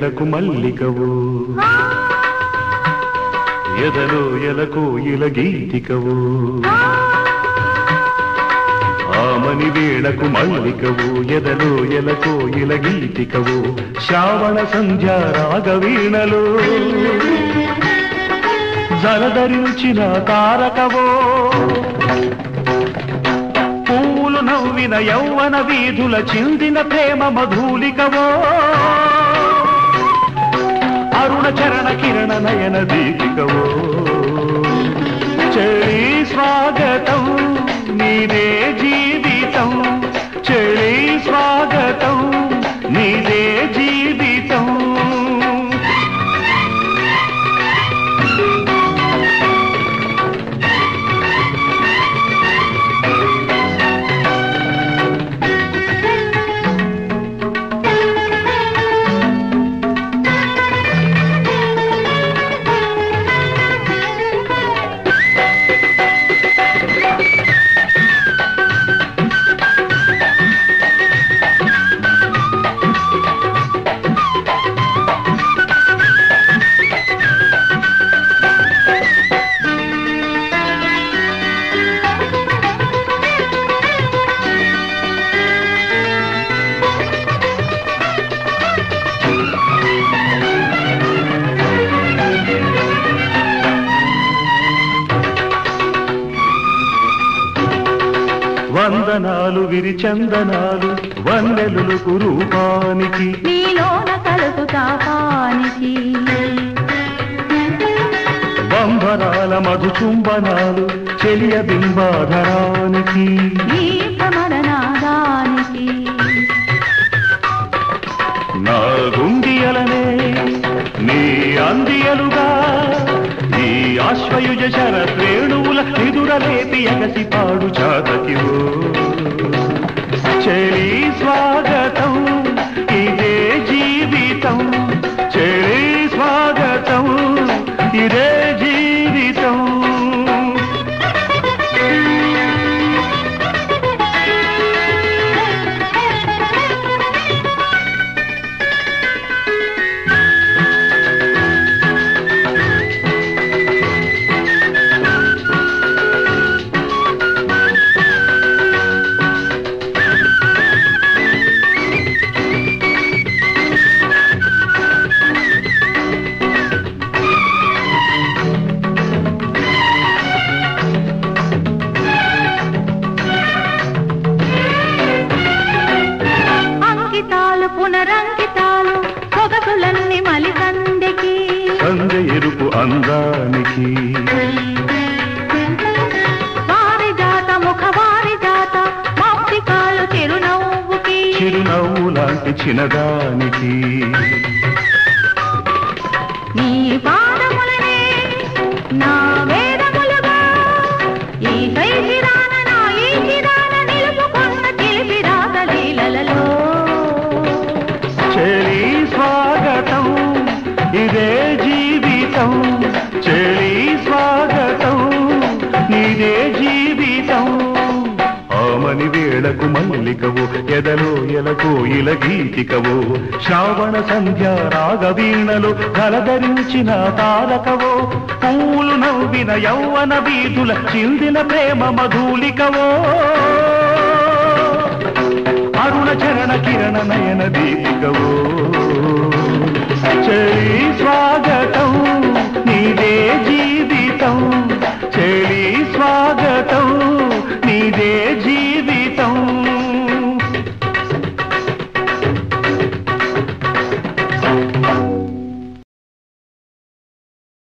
వేళకు మల్లికవు ఎదలో ఎలకు ఇల గీతికవు ఆమని వేళకు మల్లికవు ఎదలో ఎలకు ఇల గీతికవు శ్రావణ సంధ్య రాగవీణలో జలధరించిన తారకవో పూలు నవ్విన యౌవన వీధుల చిందిన ప్రేమ మధూలికవో అరుణ చరణ కిరణ నయన దీపికవో చెలి స్వాగతం నీదే జీవితం చెలి స్వాగతం నీదే జీవితం వందనాలు విరిచందనాలు వందెలులకు రూపానికి నీలోన కలుపు తాపానికి బంబరాల మధుచుంబనాలు చెలియ బింబాధరానికి నీ భ్రమరనాదానికి నా గుండియలనే నీ అందియలుగా నీ ఆశ్వయుజ శరత్రేణువుల నిదురలేపి ఎగసి పాడు చాతకివో చెలి స్వాగతం ఇదే జీవితం చెలి స్వాగతం ఇదే జీవితం అంకితాలు పునరంకితాలు సొగసులన్నీ మలికందెకి సంజ ఎరుపు అందానికి వారి జాత ముఖ వారి జాత మౌక్తికాలు చిరునవ్వుకి చిరునవ్వు లాంటి చిన్నదానికి నీ పాదములనే నా వేదములుగా ఈ సైచిరాన నా ఈ చిరాన నిలుపుకున్న చిలిపి రాగలీలలో చెలి స్వాగతం ఇదే జీవితం చెలి స్వాగతం నీదే జీవితం ఆమని వేళకు మల్లికవు ఎదలో ఎలకు ఇల గీతికవు శ్రావణ సంధ్య రాగవీణలు కలధరించిన తారకవో పూలు నవ్విన యౌవన వీధుల చిందిన ప్రేమ మధూలికవో అరుణ చరణ కిరణ నయన దీపికవో చెలి స్వాగతం నీదే జీవితం చెలి స్వాగతం